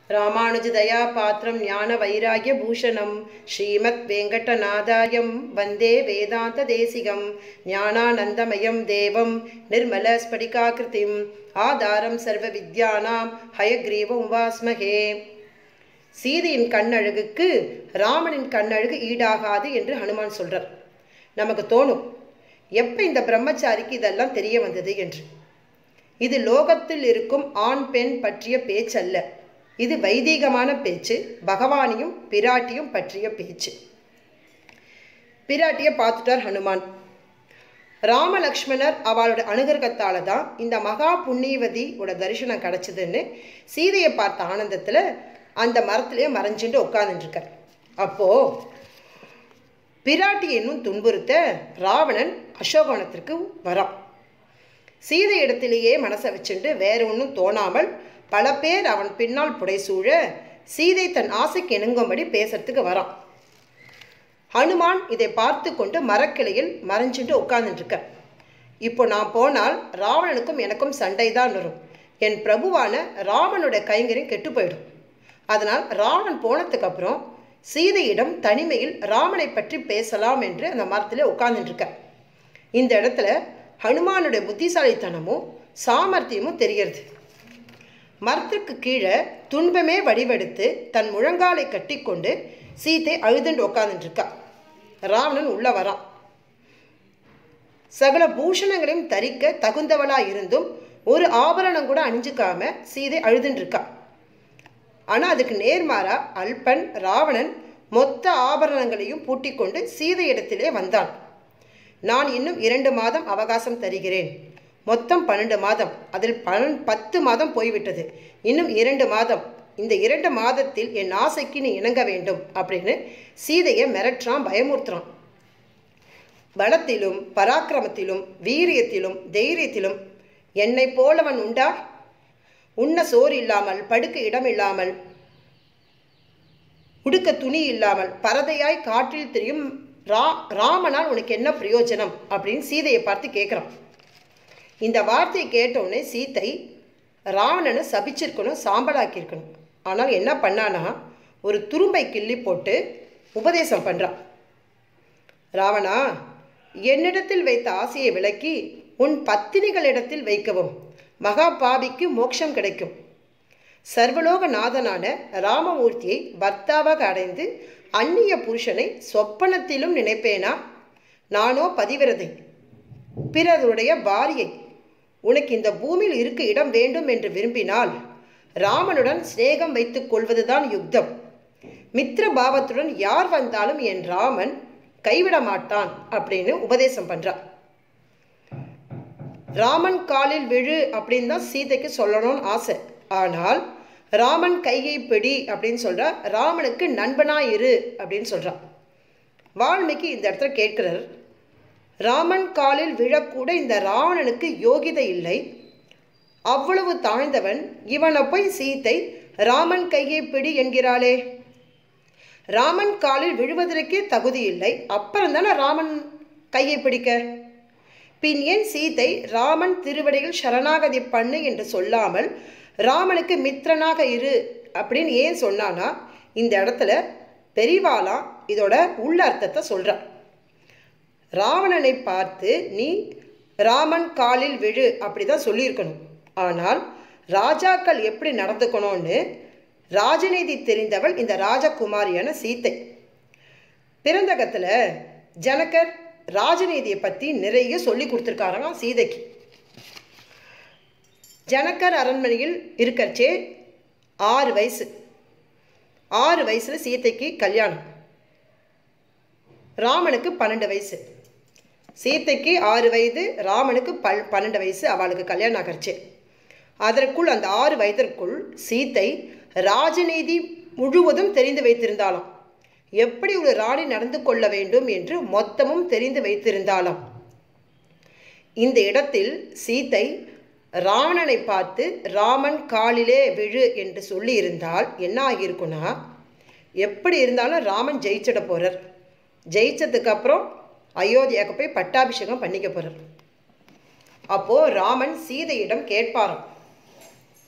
ராமானுஜதயா பாத்திரம் ஞான வைராகிய பூஷணம் ஸ்ரீமத் வெங்கடநாதாயம் வந்தே வேதாந்த தேசிகம் ஞானானந்தமயம் தேவம் நிர்மல ஸ்படிகாகிருதிம் ஆதாரம் சர்வ வித்யானாம் ஹயக்ரீவம் உபாஸ்மகே சீதையின் கண்ணழகுக்கு ராமனின் கண்ணழகு ஈடாகாது என்று ஹனுமான் சொல்றார் நமக்கு தோணும் எப்போ இந்த பிரம்மச்சாரிக்கு இதெல்லாம் தெரிய வந்தது என்று இது லோகத்தில் இருக்கும் ஆண் பெண் பற்றிய பேச்சல்ல இது வைதீகமான பேச்சு பகவானையும் பிராட்டியும் பற்றிய பேச்சு பிராட்டியை பார்த்துட்டார் ஹனுமான் ராமலக்ஷ்மணர் அவளோட அனுகிரகத்தால தான் இந்த மகா புண்ணியவதியோட தரிசனம் கிடச்சிதுன்னு சீதையை பார்த்த ஆனந்தத்தில் அந்த மரத்திலேயே மறைஞ்சுட்டு உட்காந்துட்டுருக்கார் அப்போது பிராட்டி என்னும் துன்புறுத்த ராவணன் அசோகவனத்திற்கு வரான் சீதை இடத்திலேயே மனசை வச்சுட்டு வேற ஒன்றும் தோணாமல் பல பேர் அவன் பின்னால் புடைசூழ சீதை தன் ஆசைக்கு இணங்கும்படி பேசுறதுக்கு வரான் ஹனுமான் இதை பார்த்து கொண்டு மரக்கிளையில் மறைஞ்சிட்டு உட்கார்ந்துட்டுருக்க இப்போ நான் போனால் ராவணனுக்கும் எனக்கும் சண்டை தான் வரும் என் பிரபுவான ராமனுடைய கைங்கரியம் கெட்டு போயிடும் அதனால் ராவணன் போனதுக்கு அப்புறம் சீதையிடம் தனிமையில் ராமனை பற்றி பேசலாம் என்று அந்த மரத்தில் உட்கார்ந்துட்டுருக்க இந்த இடத்துல ஹனுமானுடைய புத்திசாலித்தனமும் சாமர்த்தியமும் தெரிகிறது மரத்துக்கு கீழே துன்பமே வடிவெடுத்து தன் முழங்காலை கட்டிக்கொண்டு சீத்தை அழுதுண்டு உட்காந்துட்டுருக்கா ராவணன் உள்ள வரான் சகல பூஷணங்களையும் தரிக்க தகுந்தவளா இருந்தும் ஒரு ஆபரணம் கூட அணிஞ்சுக்காம சீதை அழுதுன்னு இருக்கா ஆனால் அதுக்கு நேர்மாறா அல்பன் ராவணன் மொத்த ஆபரணங்களையும் பூட்டிக்கொண்டு சீதை இடத்திலே வந்தான் நான் இன்னும் இரண்டு மாதம் அவகாசம் தருகிறேன் மொத்தம் பன்னெண்டு மாதம் அதில் பன் பத்து மாதம் போய்விட்டது இன்னும் இரண்டு மாதம் இந்த இரண்டு மாதத்தில் என் ஆசைக்கு நீ இணங்க வேண்டும் அப்படின்னு சீதையை மிரட்டுறான் பயமுறுத்துறான் பலத்திலும் பராக்கிரமத்திலும் வீரியத்திலும் தைரியத்திலும் என்னை போலவன் உண்டா உண்ண சோறு இல்லாமல் படுக்க இடம் இல்லாமல் உடுக்க துணி இல்லாமல் பரதையாய் காற்றில் தெரியும் ரா ராமனால் உனக்கு என்ன பிரயோஜனம் அப்படின்னு சீதையை பார்த்து கேட்குறான் இந்த வார்த்தையை கேட்டவுடனே சீத்தை ராவணனை சபிச்சிருக்கணும் சாம்பலாக்கியிருக்கணும் ஆனால் என்ன பண்ணானா ஒரு துரும்பை கிள்ளி போட்டு உபதேசம் பண்ணுறான் ராவணா என்னிடத்தில் வைத்த ஆசையை விளக்கி உன் பத்தினிகளிடத்தில் வைக்கவும் மகா பாபிக்கு மோட்சம் கிடைக்கும் சர்வலோக நாதனான ராமமூர்த்தியை பர்த்தாவாக அடைந்து அந்நிய புருஷனை சொப்பனத்திலும் நினைப்பேனா நானோ பதிவிரதை பிறருடைய பாரியை உனக்கு இந்த பூமியில் இருக்க இடம் வேண்டும் என்று விரும்பினால் ராமனுடன் சிநேகம் வைத்துக் கொள்வதுதான் யுக்தம் மித்திர பாவத்துடன் யார் வந்தாலும் என் ராமன் கைவிட மாட்டான் அப்படின்னு உபதேசம் பண்ணுறான் ராமன் காலில் விழு அப்படின்னு தான் சீதைக்கு சொல்லணும்னு ஆசை ஆனால் ராமன் கையை பிடி அப்படின்னு சொல்கிறா ராமனுக்கு நண்பனா இரு அப்படின்னு சொல்கிறான் வால்மீகி இந்த இடத்துல கேட்கிறார் ராமன் காலில் விழக்கூட இந்த ராவணனுக்கு யோகிதை இல்லை அவ்வளவு தாழ்ந்தவன் இவனை போய் சீத்தை ராமன் கையை பிடி என்கிறாளே ராமன் காலில் விழுவதற்கே தகுதி இல்லை அப்புறம் தானே ராமன் கையை பிடிக்க பின் ஏன் சீதை ராமன் திருவடியில் சரணாகதி பண்ணு என்று சொல்லாமல் ராமனுக்கு மித்திரனாக இரு அப்படின்னு ஏன் சொன்னானா இந்த இடத்துல பெரிவாலா இதோட உள்ள அர்த்தத்தை சொல்கிறான் ராவணனை பார்த்து நீ ராமன் காலில் விழு அப்படி தான் சொல்லியிருக்கணும் ஆனால் ராஜாக்கள் எப்படி நடந்துக்கணும்னு ராஜநீதி தெரிந்தவள் இந்த ராஜகுமாரியான சீத்தை பிறந்தகத்தில் ஜனகர் ராஜநீதியை பற்றி நிறைய சொல்லி கொடுத்துருக்காராம் சீதைக்கு ஜனகர் அரண்மனையில் இருக்கச்சே ஆறு வயசு ஆறு வயசில் சீதைக்கு கல்யாணம் ராமனுக்கு பன்னெண்டு வயசு சீத்தைக்கு ஆறு வயது ராமனுக்கு பல் பன்னெண்டு வயசு அவளுக்கு கல்யாணம் ஆகிறச்சு அதற்குள் அந்த ஆறு வயதிற்குள் சீத்தை ராஜநீதி முழுவதும் தெரிந்து வைத்திருந்தாளாம் எப்படி ஒரு ராணி நடந்து கொள்ள வேண்டும் என்று மொத்தமும் தெரிந்து வைத்திருந்தாளாம் இந்த இடத்தில் சீத்தை ராவணனை பார்த்து ராமன் காலிலே விழு என்று சொல்லி இருந்தால் என்ன ஆகியிருக்குன்னா எப்படி இருந்தாலும் ராமன் ஜெயிச்சிட போகிறார் ஜெயிச்சதுக்கு அப்புறம் அயோத்தியாவுக்கு போய் பட்டாபிஷேகம் பண்ணிக்க போகிறார் அப்போது ராமன் சீதையிடம் கேட்பாராம்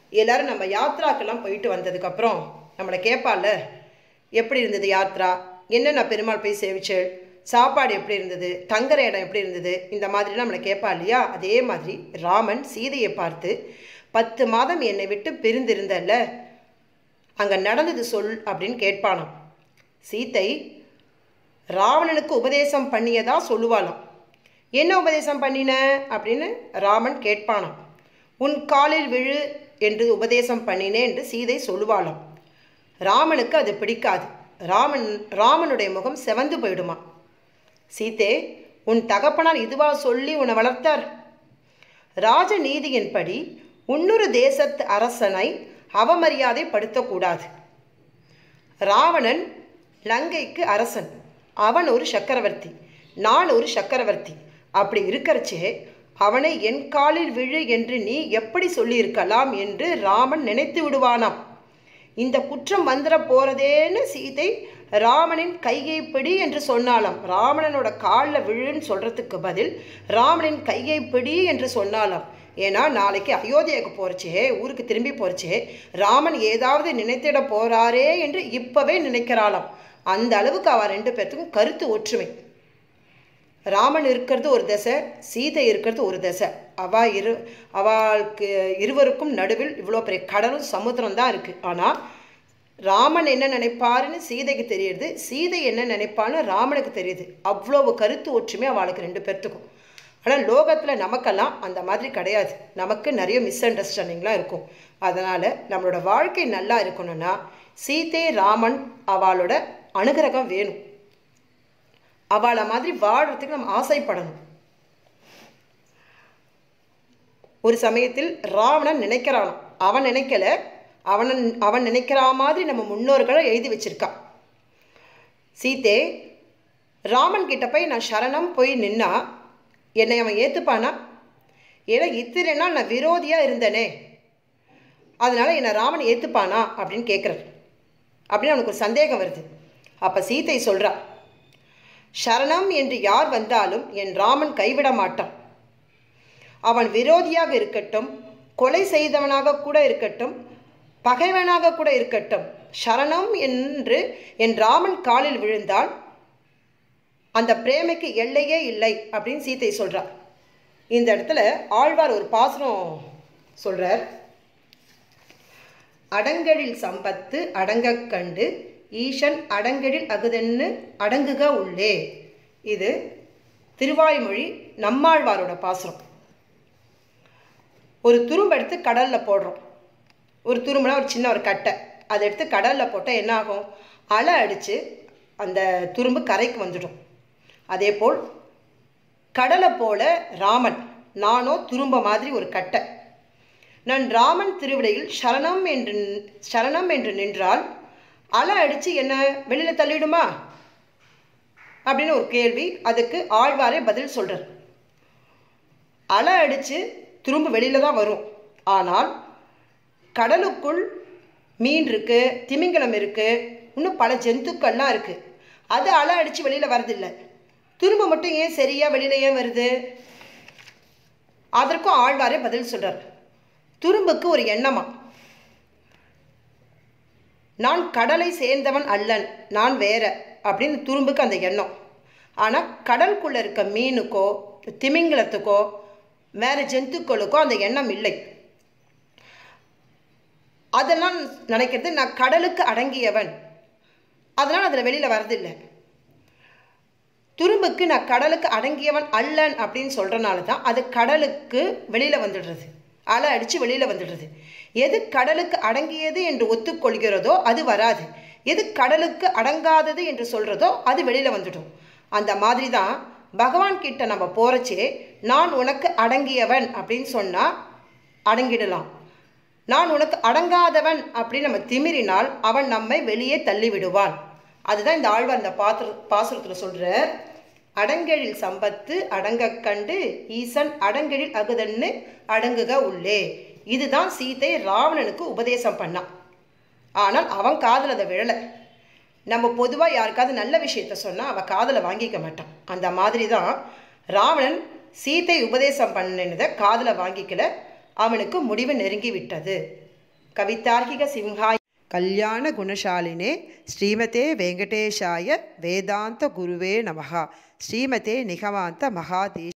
எல்லாரும் நம்ம யாத்ராக்கெல்லாம் போயிட்டு வந்ததுக்கப்புறம் நம்மளை கேட்பால எப்படி இருந்தது யாத்ரா என்னென்ன பெருமாள் போய் சேவிச்சேள் சாப்பாடு எப்படி இருந்தது தங்குற இடம் எப்படி இருந்தது இந்த மாதிரிலாம் நம்மளை கேட்பா இல்லையா அதே மாதிரி ராமன் சீதையை பார்த்து பத்து மாதம் என்னை விட்டு பிரிந்திருந்தல்ல அங்கே நடந்தது சொல் அப்படின்னு கேட்பானாம் சீத்தை ராவணனுக்கு உபதேசம் பண்ணியதா சொல்லுவாளாம் என்ன உபதேசம் பண்ணின அப்படின்னு ராமன் கேட்பானாம் உன் காலில் விழு என்று உபதேசம் பண்ணினேன் என்று சீதை சொல்லுவாளாம் ராமனுக்கு அது பிடிக்காது ராமன் ராமனுடைய முகம் செவந்து போயிடுமா சீதே உன் தகப்பனார் இதுவா சொல்லி உன்னை வளர்த்தார் ராஜநீதியின்படி உன்னொரு தேசத்து அரசனை அவமரியாதை படுத்தக்கூடாது ராவணன் லங்கைக்கு அரசன் அவன் ஒரு சக்கரவர்த்தி நான் ஒரு சக்கரவர்த்தி அப்படி இருக்கிறச்சே அவனை என் காலில் விழு என்று நீ எப்படி சொல்லியிருக்கலாம் என்று ராமன் நினைத்து விடுவானாம் இந்த குற்றம் வந்துட போறதேன்னு சீதை ராமனின் கையை பிடி என்று சொன்னாலாம் ராவணனோட காலில் விழுன்னு சொல்றதுக்கு பதில் ராமனின் கையை பிடி என்று சொன்னாலாம் ஏன்னா நாளைக்கு அயோத்தியாவுக்கு போறச்சே ஊருக்கு திரும்பி போறச்சே ராமன் ஏதாவது நினைத்திட போறாரே என்று இப்பவே நினைக்கிறாளாம் அந்த அளவுக்கு அவ ரெண்டு பேர்த்துக்கும் கருத்து ஒற்றுமை ராமன் இருக்கிறது ஒரு திசை சீதை இருக்கிறது ஒரு திசை அவா இரு அவளுக்கு இருவருக்கும் நடுவில் இவ்வளோ பெரிய கடலும் சமுத்திரம் தான் இருக்குது ஆனால் ராமன் என்ன நினைப்பாருன்னு சீதைக்கு தெரியுது சீதை என்ன நினைப்பான்னு ராமனுக்கு தெரியுது அவ்வளவு கருத்து ஒற்றுமை அவளுக்கு ரெண்டு பேர்த்துக்கும் ஆனால் லோகத்தில் நமக்கெல்லாம் அந்த மாதிரி கிடையாது நமக்கு நிறைய மிஸ் அண்டர்ஸ்டாண்டிங்லாம் இருக்கும் அதனால் நம்மளோட வாழ்க்கை நல்லா இருக்கணும்னா சீதை ராமன் அவளோட அனுகிரகம் வேணும் அவளை மாதிரி வாழறதுக்கு நம்ம ஆசைப்படணும் ஒரு சமயத்தில் ராவணன் நினைக்கிறான் அவன் நினைக்கல அவன் அவன் நினைக்கிற மாதிரி நம்ம முன்னோர்களை எழுதி வச்சிருக்கான் சீதே ராமன் கிட்ட போய் நான் சரணம் போய் நின்னா என்னை அவன் ஏற்றுப்பானா ஏன்னா இத்தனை நாள் நான் விரோதியாக இருந்தேனே அதனால் என்னை ராமன் ஏற்றுப்பானா அப்படின்னு கேட்குறார் அப்படின்னு அவனுக்கு ஒரு சந்தேகம் வருது அப்போ சீதை சொல்கிறா சரணம் என்று யார் வந்தாலும் என் ராமன் கைவிட மாட்டான் அவன் விரோதியாக இருக்கட்டும் கொலை செய்தவனாக கூட இருக்கட்டும் பகைவனாக கூட இருக்கட்டும் சரணம் என்று என் ராமன் காலில் விழுந்தால் அந்த பிரேமைக்கு எல்லையே இல்லை அப்படின்னு சீத்தை சொல்கிறார் இந்த இடத்துல ஆழ்வார் ஒரு பாசனம் சொல்கிறார் அடங்கழில் சம்பத்து அடங்கக் கண்டு ஈசன் அடங்கழில் அகுதென்னு அடங்குக உள்ளே இது திருவாய்மொழி நம்மாழ்வாரோட பாசுரம் ஒரு துரும்பு எடுத்து கடலில் போடுறோம் ஒரு துரும்புனா ஒரு சின்ன ஒரு கட்டை அதை எடுத்து கடலில் போட்டால் என்ன ஆகும் அலை அடித்து அந்த துரும்பு கரைக்கு வந்துடும் அதே போல் கடலை போல ராமன் நானோ துரும்ப மாதிரி ஒரு கட்டை நான் ராமன் திருவிடையில் சரணம் என்று சரணம் என்று நின்றால் அலை அடித்து என்ன வெளியில் தள்ளிடுமா அப்படின்னு ஒரு கேள்வி அதுக்கு ஆழ்வாரே பதில் சொல்கிறார் அலை அடித்து திரும்ப வெளியில் தான் வரும் ஆனால் கடலுக்குள் மீன் இருக்குது திமிங்கலம் இருக்குது இன்னும் பல ஜந்துக்கள்லாம் இருக்குது அது அலை அடித்து வெளியில் வரதில்லை திரும்ப மட்டும் ஏன் சரியாக வெளியில் ஏன் வருது அதற்கும் ஆழ்வாரே பதில் சொல்கிறார் துரும்புக்கு ஒரு எண்ணமா நான் கடலை சேர்ந்தவன் அல்லன் நான் வேற அப்படின்னு துரும்புக்கு அந்த எண்ணம் ஆனால் கடலுக்குள்ளே இருக்க மீனுக்கோ திமிங்கலத்துக்கோ வேறு ஜந்துக்களுக்கோ அந்த எண்ணம் இல்லை அதெல்லாம் நினைக்கிறது நான் கடலுக்கு அடங்கியவன் அதனால் அதில் வெளியில் வரதில்லை துரும்புக்கு நான் கடலுக்கு அடங்கியவன் அல்லன் அப்படின்னு சொல்கிறனால தான் அது கடலுக்கு வெளியில் வந்துடுறது அலை அடித்து வெளியில் வந்துடுறது எது கடலுக்கு அடங்கியது என்று ஒத்துக்கொள்கிறதோ அது வராது எது கடலுக்கு அடங்காதது என்று சொல்கிறதோ அது வெளியில் வந்துடும் அந்த மாதிரி தான் பகவான் கிட்ட நம்ம போகிறச்சே நான் உனக்கு அடங்கியவன் அப்படின்னு சொன்னால் அடங்கிடலாம் நான் உனக்கு அடங்காதவன் அப்படின்னு நம்ம திமிரினால் அவன் நம்மை வெளியே தள்ளி விடுவான் அதுதான் இந்த ஆழ்வார் இந்த பாத்திர பாசுரத்தில் சொல்கிற அடங்கெழில் சம்பத்து அடங்கக் கண்டு ஈசன் அடங்கெழில் அகுதன்னு அடங்குக உள்ளே இதுதான் சீதை ராவணனுக்கு உபதேசம் பண்ணான் ஆனால் அவன் காதில் அதை விழலை நம்ம பொதுவாக யாருக்காவது நல்ல விஷயத்த சொன்னால் அவள் காதில் வாங்கிக்க மாட்டான் அந்த மாதிரி தான் ராவணன் சீதை உபதேசம் பண்ணினதை காதில் வாங்கிக்கல அவனுக்கு முடிவு நெருங்கி விட்டது கவிதார்க்கிக சிம்ஹாய் கல்யாண குணசாலினே ஸ்ரீமதே வெங்கடேஷாய வேதாந்த குருவே நமகா ஸ்ரீமதே நிகமாந்த மகாதேஷ்